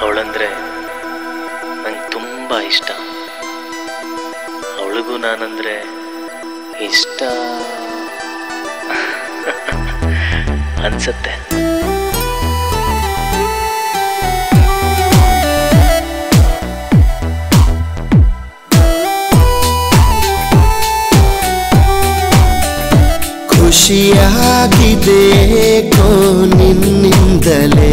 ಅವಳಂದ್ರೆ ನಂಗೆ ತುಂಬ ಇಷ್ಟ ಅವಳಿಗೂ ನಾನಂದ್ರೆ ಇಷ್ಟ ಅನ್ಸತ್ತೆ ಖುಷಿಯಾಗಿದೆ ಕೋ ನಿನ್ನಿಂದಲೇ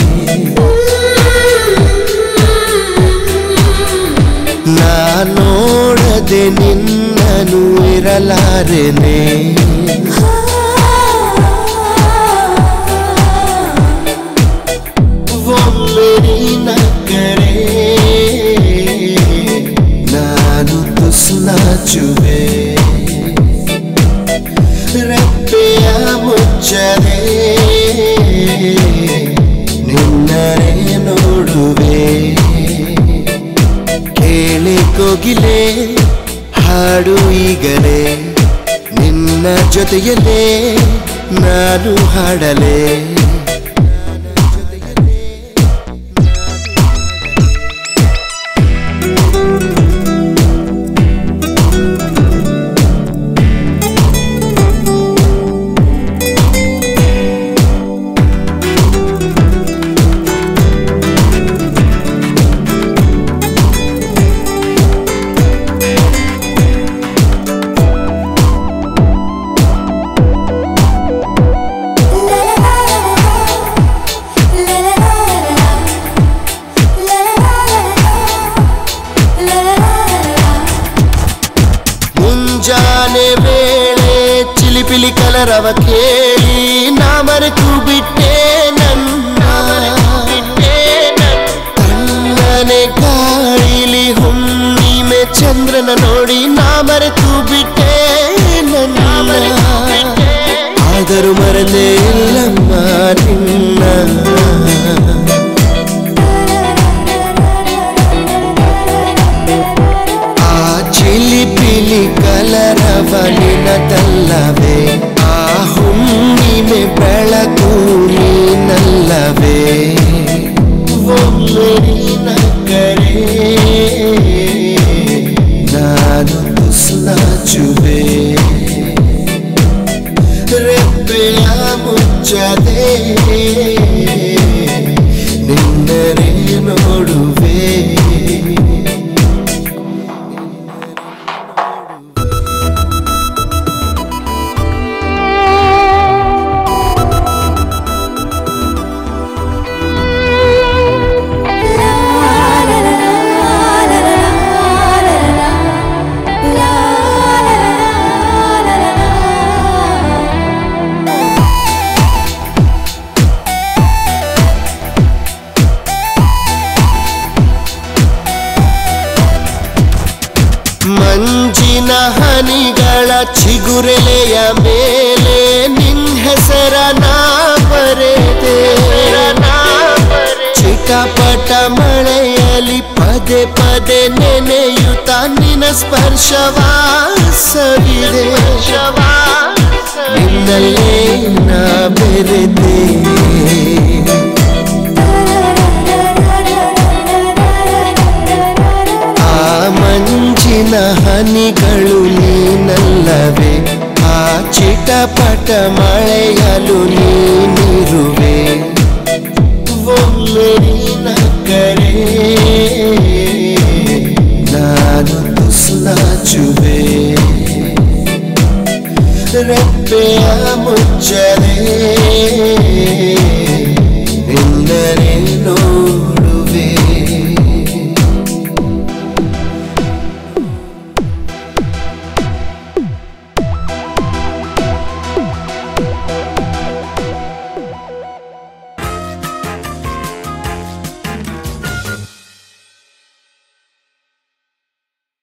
ನಾ ನೋಡದೆ ನಿನ್ನನು ಇರಲಾರೆನೆ ಒಮ್ಮೆ ನಿನ್ನ ಕರೆ ನಾನು ತುಸ್ನಾಚುವೆ ರೆಪ್ಪೆಯ ಮುಚ್ಚದೆ ನಿನ್ನರೆ ನೋಡುವೆ ಕೇಳಿ ಕೋಗಿಲೆ ಹಾಡು ಈಗಲೇ ನಿನ್ನ ಜೊತೆಯಲ್ಲೇ ನಾನು ಹಾಡಲೇ ಮುಂಜಾನೆ ವೇಳೆ ಚಿಲಿಪಿಲಿ ಕಲರವ ಕೇಳಿ ನಾ ಮರೆತು ಬಿಟ್ಟೆ ನನ್ನ ತಣ್ಣನೆ ಗಾಳಿಲಿ ಹುಣ್ಣಿಮೆ ಚಂದ್ರನ ನೋಡಿ ನಾ ಮರೆತು ಬಿಟ್ಟೆ ನನ್ನ ಆದರೂ ಮರಲೇ ಇಲ್ಲಮ್ಮ ನಿನ್ನ ಆ ಚಿಲಿಪಿಲಿ ಕಲರವ ನಿನದಲ್ಲವೇ ಆ ಹುಣ್ಣಿಮೆ ಬೆಳಕು ನೀನಲ್ಲವೇ ಒಮ್ಮೆ ನಿನ್ನ ಕರೆ ನಾನು ತುಸ್ನಾಚುವೆ ರೆಪ್ಪೆಯ ಮುಚ್ಚದೆ ನಿನ್ನರೆ ನೋಡುವೆ ಮಂಜಿನ ಹನಿಗಳ ಚಿಗುರೆಲೆಯ ಮೇಲೆ ನಿನ್ ಹೆಸರ ನಾ ಬರೆದೆ ಚಿಟಪಟ ಮಳೆಯಲಿ ಪದೇ ಪದೇ ನೆನೆಯುತ್ತ ನಿನ್ನ ಸ್ಪರ್ಶವ ಸವಿದೆ ನಿನ್ನಲ್ಲೇ ನಾ ಬೆರೆದೆ ಆ ಮಂಜಿನ ಹನಿಗಳು ನೀನಲ್ಲವೇ ಆ ಚಿಟಪಟ ಮಳೆಯಲು ನೀನಿರುವೆ ಒಮ್ಮೆ ನಿನ್ನ ಕರೆ ನಾನು ತುಸ್ನಾಚುವೆ ರೆಪ್ಪೆಯ ಮುಚ್ಚದೆ ನಿನ್ನರೆ